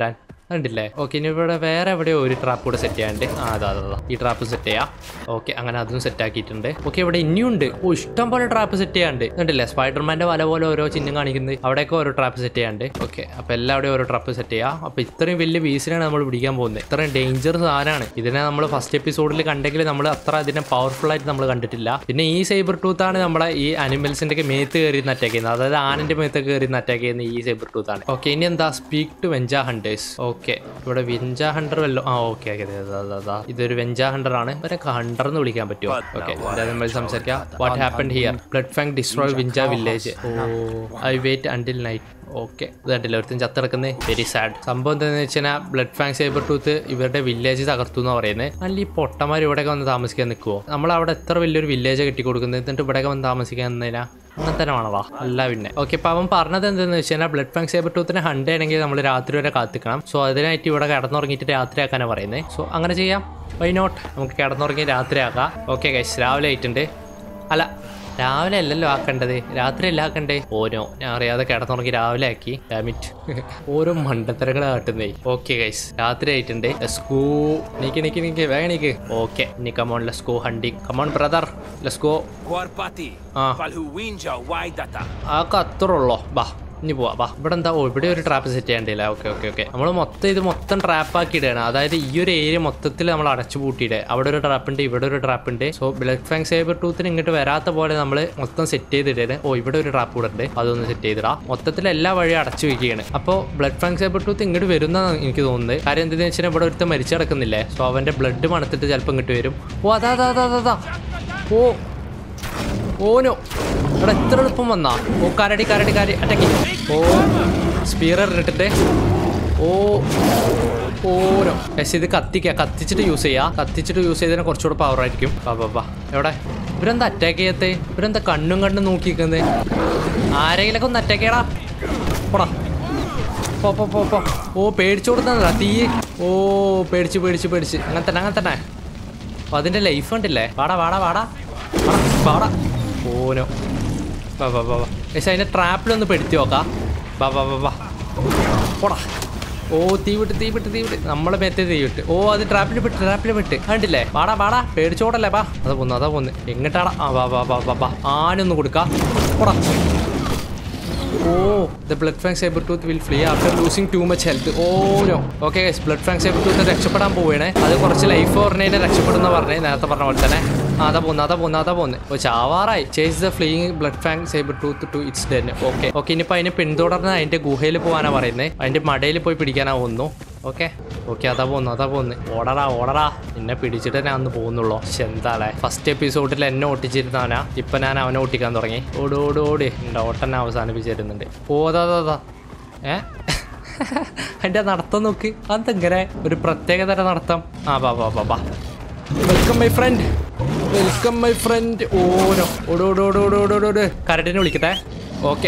[SPEAKER 1] കണ്ടില്ലേ ഓക്കെ ഇനി ഇവിടെ വേറെ എവിടെയോ ഒരു ട്രാപ്പ് കൂടെ സെറ്റ് ചെയ്യാണ്ട് ആ അതാ അതാ അതാ. ഈ ട്രാപ്പ് സെറ്റ് ചെയ്യാം ഓക്കെ അങ്ങനെ അതും സെറ്റ് ആക്കിയിട്ടുണ്ട് ഓക്കെ ഇവിടെ ഇനിയുണ്ട് ഓ ഇഷ്ടം പോലെ ട്രാപ്പ് സെറ്റ് ചെയ്യാണ്ട് കണ്ടില്ലേ സ്പൈഡർമാന്റെ വല പോലെ ഓരോ ചിഹ്നം കാണിക്കുന്നത് അവിടെയൊക്കെ ഓരോ ട്രാപ്പ് സെറ്റ് ചെയ്യാണ്ട് ഓക്കെ അപ്പൊ എല്ലാവിടെയും ഓരോ ട്രാപ്പ് സെറ്റ് ചെയ്യാം അപ്പൊ ഇത്രയും വലിയ ബീസിനാണ് നമ്മൾ പിടിക്കാൻ പോകുന്നത് ഇത്രയും ഡേഞ്ചർ സാധനമാണ് ഇതിനെ നമ്മൾ ഫസ്റ്റ് എപ്പിസോഡിൽ കണ്ടെങ്കിൽ നമ്മൾ അത്ര ഇതിനെ പവർഫുൾ ആയിട്ട് നമ്മൾ കണ്ടിട്ടില്ല പിന്നെ ഈ സൈബർ ടൂത്ത് ആണ് നമ്മളെ ഈ അനിമൽസിന്റെ ഒക്കെ മേത്ത് കയറി അറ്റാക്ക് ചെയ്യുന്നത് അതായത് ആനന്റെ മേത്ത് കയറി അറ്റാക്ക് ചെയ്യുന്ന ഈ സൈബർ ടൂത്ത് ആണ് ഓക്കെ ഇനി എന്താ speak to Wenja hunters okay ഇവിടെ വെഞ്ച ഹണ്ടർ വല്ലോ ആ ഓക്കെ ഓക്കെ ഇതൊരു വെഞ്ച ഹണ്ടർ ആണ് ഇവരൊക്കെ ഹണ്ടർ എന്ന് വിളിക്കാൻ പറ്റുമോ ഓക്കെ നമ്മൾ സംസാരിക്കാം what happen here blood fang destroy Wenja village ഓ I wait until night okay ഇത് കണ്ടില്ല ഒരുത്തും ചത്തിറക്കുന്നത് വെരി സാഡ് സംഭവം എന്താണെന്ന് വെച്ചാൽ ബ്ലഡ് ഫാങ് സൈബർ ടൂത്ത് ഇവരുടെ വില്ലേജ് തകർത്തു എന്ന് പറയുന്നത് അല്ല ഈ പൊട്ടന്മാർ ഇവിടെയൊക്കെ വന്ന് താമസിക്കാൻ നിൽക്കുമോ നമ്മൾ അവിടെ എത്ര വലിയൊരു വില്ലേജ് കെട്ടി കൊടുക്കുന്നത് എന്നിട്ട് ഇവിടെയൊക്കെ വന്ന് താമസിക്കാൻ നിന്നതിനാ അങ്ങനെ തന്നെ വേണവാ അല്ല പിന്നെ ഓക്കെ അപ്പൊ അവൻ പറഞ്ഞത് എന്താണെന്ന് വെച്ച് കഴിഞ്ഞാൽ ബ്ലഡ് ഫാങ് സൈബർ ടൂത്തിനെ ഹണ്ട് ചെയ്യണമെങ്കിൽ നമ്മൾ രാത്രി വരെ കാത്തിക്കണം സോ അതിനായിട്ട് ഇവിടെ കിടന്നുറങ്ങിയിട്ട് രാത്രി ആക്കാനാണ് പറയുന്നത് സോ അങ്ങനെ ചെയ്യാം വൈ നോട്ട് നമുക്ക് കിടന്നുറങ്ങി രാത്രി ആക്കാം ഓക്കെ ഗൈസ് രാവിലെ ആയിട്ടുണ്ട് അല്ല രാവിലെ അല്ലല്ലോ ആക്കേണ്ടത് രാത്രി അല്ല ആക്കണ്ടേ ഓരോ ഞാൻ അറിയാതെ കിടന്നുറങ്ങി രാവിലെ ആക്കി ഡാമിറ്റ് ഓരോ മണ്ടത്തരങ്ങൾ കാട്ടുന്നേ ഓക്കെ ഗൈസ് രാത്രി ആയിട്ടുണ്ട് ലെസ്കോ നീക്ക് നീക്ക് നീക്ക് വേഗം നീക്ക് ഓക്കെ ഇനി come on let's go hunting come on brother let's go
[SPEAKER 3] Warpati.
[SPEAKER 1] Ah.
[SPEAKER 3] Palhuinja Waidata.
[SPEAKER 1] ആക്കെ അത്രേ ഉള്ളോ ബാ ഇനി പോവാ ബാ ഇവിടെ എന്താ ഓ ഇവിടെ ഒരു ട്രാപ്പ് സെറ്റ് ചെയ്യണ്ടില്ല ഓക്കെ ഓക്കെ ഓക്കെ നമ്മൾ മൊത്തം ഇത് മൊത്തം ട്രാപ്പ് ആക്കി ഇടുകയാണ് അതായത് ഈ ഒരു ഏരിയ മൊത്തത്തിൽ നമ്മൾ അടച്ചു പൂട്ടിയിടുക അവിടെ ഒരു ട്രാപ്പ് ഉണ്ട് ഇവിടെ ഒരു ട്രാപ്പ് ഉണ്ട് സോ ബ്ലഡ് ഫാങ് സൈബർ ടൂത്തിന് ഇങ്ങോട്ട് വരാത്ത പോലെ നമ്മൾ മൊത്തം സെറ്റ് ചെയ്തിടേ ഓ ഇവിടെ ഒരു ട്രാപ്പ് കൂടെ ഉണ്ട് അതൊന്ന് സെറ്റ് ചെയ്തിടാം മൊത്തത്തിൽ എല്ലാ വഴിയും അടച്ചു വയ്ക്കുകയാണ് അപ്പോൾ ബ്ലഡ് ഫാങ് സൈബർ ടൂത്ത് ഇങ്ങോട്ട് വരുന്നതാണ് എനിക്ക് തോന്നുന്നത് കാര്യം എന്താണെന്ന് വെച്ചാൽ ഇവിടെ ഒരുത്തം മരിച്ചു കിടക്കുന്നില്ലേ സോ അവന്റെ ബ്ലഡ് മണത്തിട്ട് ചിലപ്പോൾ ഇങ്ങോട്ട് വരും ഓ അതാ അതാ അതാ അതാ, അതാ ഓ ഓനോ ഇവിടെ എത്ര എളുപ്പം വന്നാ ഓ കരടി കരടി കരടി അറ്റക്കി ഓ സ്പീറർ ഇട്ടിട്ട് ഓ ഓരോ പക്ഷേ ഇത് കത്തിക്ക കത്തിച്ചിട്ട് യൂസ് ചെയ്യാ കത്തിച്ചിട്ട് യൂസ് ചെയ്തതിന് കുറച്ചുകൂടെ പവർ ആയിരിക്കും ബാ ബാ ബാ എവിടെ ഇവരെന്താ അറ്റാക്ക് ചെയ്യത്തെ ഇവരെന്താ കണ്ണും കണ്ണും നോക്കിക്കുന്നത് ആരെങ്കിലൊക്കെ ഒന്ന് അറ്റാക്ക് ചെയ്യടാ പോടാ പോ പോ പോ പോ ഓ പേടിച്ചു കൊടുത്താ തീ ഓ പേടിച്ച് പേടിച്ച് പേടിച്ച് അങ്ങനെ തന്നെ അങ്ങനെ തന്നെ അപ്പൊ അതിന്റെ ലൈഫ് കണ്ടില്ലേ വാടാ വാടാ വാടാ വാടാ, വാടാ ഓനോ വാ വാ വാ വാ പക്ഷെ അതിന്റെ ട്രാപ്പിലൊന്ന് പെടുത്തി നോക്കാം വാ വാ വാ വാ പോടാ ഓ തീ വിട്ട് തീ വിട്ട് തീ വിട്ട് നമ്മളെ മേത്തെ തീ വിട്ട് ഓ അത് ട്രാപ്പിൽ വിട്ട് ട്രാപ്പിൽ വിട്ട് കണ്ടില്ലേ വാടാ വാടാ പേടിച്ചോടല്ലേ വാ അതാ പോന്നു അതാ പോന്ന് എങ്ങട്ടാടാ ആ വാ വാ വാ വാ വാ ആനൊന്ന് കൊടുക്കാം പോടാ ഓ the blood fang sabre tooth will flee after losing too much health ഓ no okay blood fang sabre tooth രക്ഷപ്പെടാൻ പോവുകയാണ് അത് കുറച്ച് ലൈഫ് ഓർണേനെ രക്ഷപ്പെടുന്ന പറഞ്ഞേ നേരത്തെ പറഞ്ഞ പോലെ തന്നെ ആ, അതാ പോന്ന് അതാ പോന്ന് അതാ പോന്ന് ഓ ചാവാറായി chase the fleeing blood fang sabre tooth to its den okay okay ഇനിയിപ്പോൾ അതിനെ പിന്തുടർന്ന് അതിന്റെ ഗുഹയിൽ പോകാനാ പറയുന്നത് അതിന്റെ മടയിൽ പോയി പിടിക്കാനാ പോകുന്നു ഓക്കെ ഓക്കെ അതാ പോന്നു അതാ പോന്ന് ഓടറാ ഓടറാ നിന്നെ പിടിച്ചിട്ട് ഞാൻ അന്ന് പോകുന്നുള്ളൂ പക്ഷെ എന്താളെ ഫസ്റ്റ് എപ്പിസോഡിൽ എന്നെ ഓട്ടിച്ചിരുന്നവനാ ഇപ്പൊ ഞാൻ അവനെ ഓട്ടിക്കാൻ തുടങ്ങി ഓട് ഓട് ഓടി എൻ്റെ ഓട്ടനെ അവസാനിപ്പിച്ചിരുന്നുണ്ട് ഓ അതാ അതാ, അതാ ഏ അതിന്റെ നടത്തം നോക്ക് അതെങ്ങനെ ഒരു പ്രത്യേക തരം നടത്തം ആ ബാ ബാ ബാ ബാ welcome my friend welcome my friend ഓരോ ഓട് ഓട് ഓട് ഓട് ഓട് ഓട് ഓട് കരടിനെ വിളിക്കട്ടെ ഓക്കെ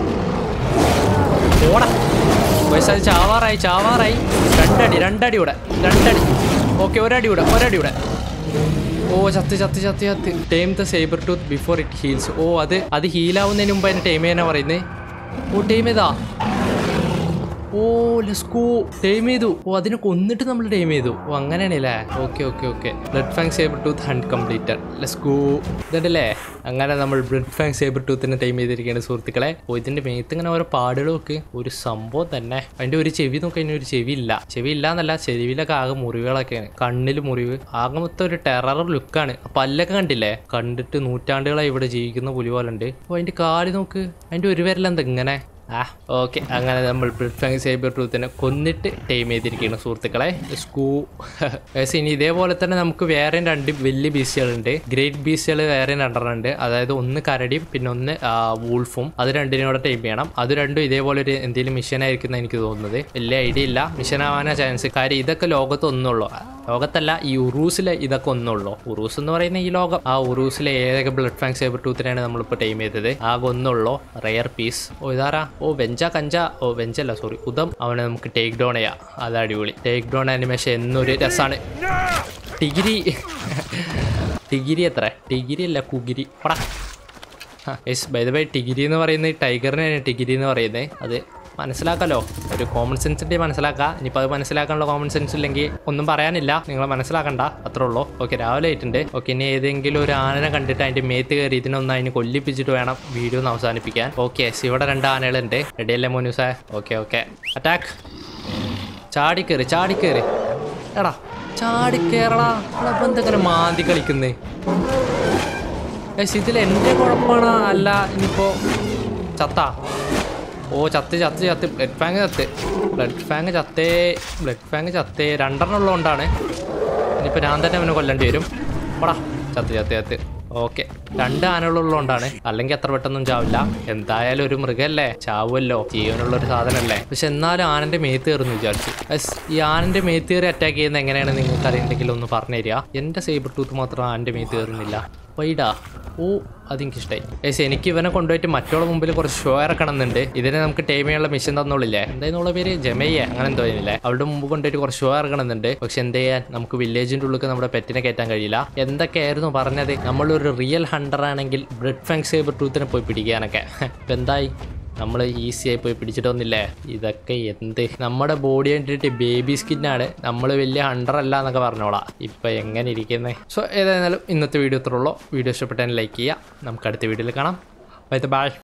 [SPEAKER 1] ഓടാ പക്ഷെ അത് ചാവാറായി ചാവാറായി രണ്ടടി രണ്ടടി ഇവിടെ രണ്ടടി ഓക്കെ ഒരടി ഇവിടെ ഒരടി ഇവിടെ ഓ ചത്ത് ചത്ത് ചത്ത് ചത്ത് tame the sabre tooth before it heals ഓ അത് അത് ഹീലാവുന്നതിന് മുമ്പ് അതിന് ടൈം ചെയ്യാനാ പറയുന്നത് ഓ ടൈം ചെയ്താ ഓ ലെസ്കോ ടൈം ചെയ്തു ഓ അതിനെ കൊന്നിട്ട് നമ്മൾ ടൈം ചെയ്തു ഓ അങ്ങനെയാണല്ലേ okay okay okay blood fang sabre tooth hunt completed let's go ഇതല്ലേ അങ്ങനെ നമ്മൾ ബ്ലഡ് ഫാങ് സേബർ ടൂത്തിനെ ടൈം ചെയ്തിരിക്കുകയാണ് സുഹൃത്തുക്കളെ ഓ ഇതിന്റെ മേത്ത് ഇങ്ങനെ ഓരോ പാടുകൾ നോക്ക് ഒരു സംഭവം തന്നെ അതിന്റെ ഒരു ചെവി നോക്കി അതിന് ഒരു ചെവി ഇല്ല ചെവി ഇല്ല എന്നല്ല ചെവിയിലൊക്കെ ആകെ മുറിവുകളൊക്കെയാണ് കണ്ണിൽ മുറിവ് ആകെ മൊത്തം ഒരു ടെറർ ലുക്കാണ് പല്ലൊക്കെ കണ്ടില്ലേ കണ്ടിട്ട് നൂറ്റാണ്ടുകളായി ഇവിടെ ജീവിക്കുന്ന പുലി പോലെ ഉണ്ട് ഓ അതിന്റെ കാല് നോക്ക് അതിന്റെ ഒരു വിരലെന്താ ഇങ്ങനെ ആ ഓക്കെ അങ്ങനെ നമ്മൾ ബ്ലഡ് ഫാങ് സൈബർ ട്രൂത്തിനെ കൊന്നിട്ട് ടൈം ചെയ്തിരിക്കുകയാണ് സുഹൃത്തുക്കളെ സ്കൂ ഏസ് ഇനി ഇതേപോലെ തന്നെ നമുക്ക് വേറെ രണ്ട് വലിയ ബീസുകളുണ്ട് ഗ്രേറ്റ് ബീസുകൾ വേറെ രണ്ടെണ്ണം ഉണ്ട് അതായത് ഒന്ന് കരടിയും പിന്നെ ഒന്ന് വൂൾഫും അത് രണ്ടിനും കൂടെ ടൈം ചെയ്യണം അത് രണ്ടും ഇതേപോലെ ഒരു എന്തെങ്കിലും മിഷൻ ആയിരിക്കും എനിക്ക് തോന്നുന്നത് വലിയ ഐഡിയ ഇല്ല മിഷൻ ആവാനാ ചാൻസ് കാര്യം ഇതൊക്കെ ലോകത്ത് ഒന്നുള്ളൂ ലോകത്തല്ല ഈ ഉറൂസിലെ ഇതൊക്കെ ഒന്നുള്ളൂ ഉറൂസ് എന്ന് പറയുന്ന ഈ ലോകം ആ ഉറൂസിലെ ഏതൊക്കെ ബ്ലഡ് ഫാങ് സൈബർ ടൂത്തിനാണ് നമ്മളിപ്പോൾ ടൈം ചെയ്തത് ആകെ ഒന്നുള്ളൂ റെയർ പീസ് ഓ ഇതാരാ ഓ വെഞ്ച കഞ്ച ഓ വെഞ്ചല്ല സോറി ഉദം അവനെ നമുക്ക് ടേക്ക് ഡൗൺ ചെയ്യാം അത് അടിപൊളി ടേക്ക് ഡൗൺ ആനിമേഷൻ എന്നൊരു രസമാണ് ഡിഗ്രി ഡിഗ്രി എത്ര ഡിഗ്രി അല്ല കുഗിരി പടാ യെസ് ബൈ ദ ബൈ ടിഗിരി എന്ന് പറയുന്നത് ടൈഗറിനെയാണ് ടിഗിരി എന്ന് പറയുന്നത് അത് മനസ്സിലാക്കാലോ ഒരു കോമൺ സെൻസിൻ്റെ മനസ്സിലാക്കാം ഇനിയിപ്പോൾ അത് മനസ്സിലാക്കാനുള്ള കോമൺ സെൻസ് ഇല്ലെങ്കിൽ ഒന്നും പറയാനില്ല നിങ്ങൾ മനസ്സിലാക്കണ്ട അത്രേ ഉള്ളൂ ഓക്കെ രാവിലെ ആയിട്ടുണ്ട് ഓക്കെ ഇനി ഏതെങ്കിലും ഒരു ആനനെ കണ്ടിട്ട് അതിൻ്റെ മേത്ത് കയറി ഇതിനൊന്ന് അതിന് കൊല്ലിപ്പിച്ചിട്ട് വേണം വീഡിയോ ഒന്ന് അവസാനിപ്പിക്കാൻ ഓക്കെ ഇവിടെ രണ്ട് ആനകളുണ്ട് റെഡിയല്ലേ മോനൂസേ ഓക്കെ ഓക്കെ അറ്റാക്ക് ചാടിക്കേറി ചാടിക്കേറി എടാ ചാടിക്കേറടാ എടാ എന്തെങ്കിലും മാന്തി കളിക്കുന്നേ ഏസ് ഇതിൽ എൻ്റെ കുഴപ്പമാണ് അല്ല ഇനിയിപ്പോ ചത്ത ഓ ചത്ത് ചത്ത് ചത്ത് ബ്ലഡ് ഫാങ് ചത്ത് ബ്ലഡ് ഫാങ് ചത്തേ ബ്ലഡ് ഫാങ് ചത്തേ രണ്ടെണ്ണം ഉള്ളതുകൊണ്ടാണ് ഇനിയിപ്പോൾ ഞാൻ തന്നെ അവനെ കൊല്ലേണ്ടി വരും പോടാ ചത്ത് ചത്ത് ചത്ത് ഓക്കെ രണ്ട് ആനകളുള്ളതുകൊണ്ടാണ് അല്ലെങ്കിൽ അത്ര പെട്ടെന്നും ചാവില്ല എന്തായാലും ഒരു മൃഗമല്ലേ ചാവുമല്ലോ ജീവനുള്ള ഒരു സാധനമല്ലേ പക്ഷെ എന്നാലും ആനന്റെ മേത്ത് കയറുന്നു വിചാരിച്ചു എസ്, ഈ ആനന്റെ മേത്ത് കയറി അറ്റാക്ക് ചെയ്യുന്നത് എങ്ങനെയാണ് നിങ്ങൾക്ക് അറിയണ്ടെങ്കിൽ ഒന്ന് പറഞ്ഞു തരിക എന്റെ സൈബർ ടൂത്ത് മാത്രം ആനന്റെ മേത്ത് കയറുന്നില്ല വൈഡാ ഓ അതെനിക്കിഷ്ടായി ഏസ് എനിക്ക് ഇവനെ കൊണ്ടുപോയിട്ട് മറ്റുള്ള മുമ്പിൽ കുറച്ച് ഷോ ഇറക്കണം എന്നുണ്ട് ഇതിനെ നമുക്ക് ടൈം ചെയ്യാനുള്ള മിഷൻ തന്നോളില്ലേ എന്തായിരുന്നുള്ള പേര് ജമയ്യ അങ്ങനെ എന്തോ ഇല്ലേ അവളുടെ മുമ്പ് കൊണ്ടുപോയിട്ട് കുറച്ച് ഷോ ഇറക്കണം എന്നുണ്ട് പക്ഷെ എന്ത് ചെയ്യാൻ നമുക്ക് വില്ലേജിന്റെ ഉള്ളിൽ നമ്മുടെ പെറ്റിനെ കയറ്റാൻ കഴിയില്ല എന്തൊക്കെയായിരുന്നു പറഞ്ഞത് നമ്മളൊരു റിയൽ ഹണ്ടർ ആണെങ്കിൽ ബ്ലഡ് ഫാങ് സേബർ ടൂത്തിനെ പോയി പിടിക്കാനൊക്കെ ഇപ്പൊ എന്തായി നമ്മൾ ഈസി ആയി പോയി പിടിച്ചിട്ടൊന്നുമില്ലേ ഇതൊക്കെ എന്ത് നമ്മുടെ ബോഡി കണ്ടിട്ട് ബേബി സ്കിന്നാണ് നമ്മൾ വലിയ ഹണ്ടർ അല്ല എന്നൊക്കെ പറഞ്ഞോളാം ഇപ്പൊ എങ്ങനെ ഇരിക്കുന്നത് സോ ഏതായാലും ഇന്നത്തെ വീഡിയോ ഇത്രയുള്ളൂ വീഡിയോ ഇഷ്ടപ്പെട്ടാൽ ലൈക്ക് ചെയ്യുക നമുക്ക് അടുത്ത വീഡിയോയിൽ കാണാം ബൈ ബൈ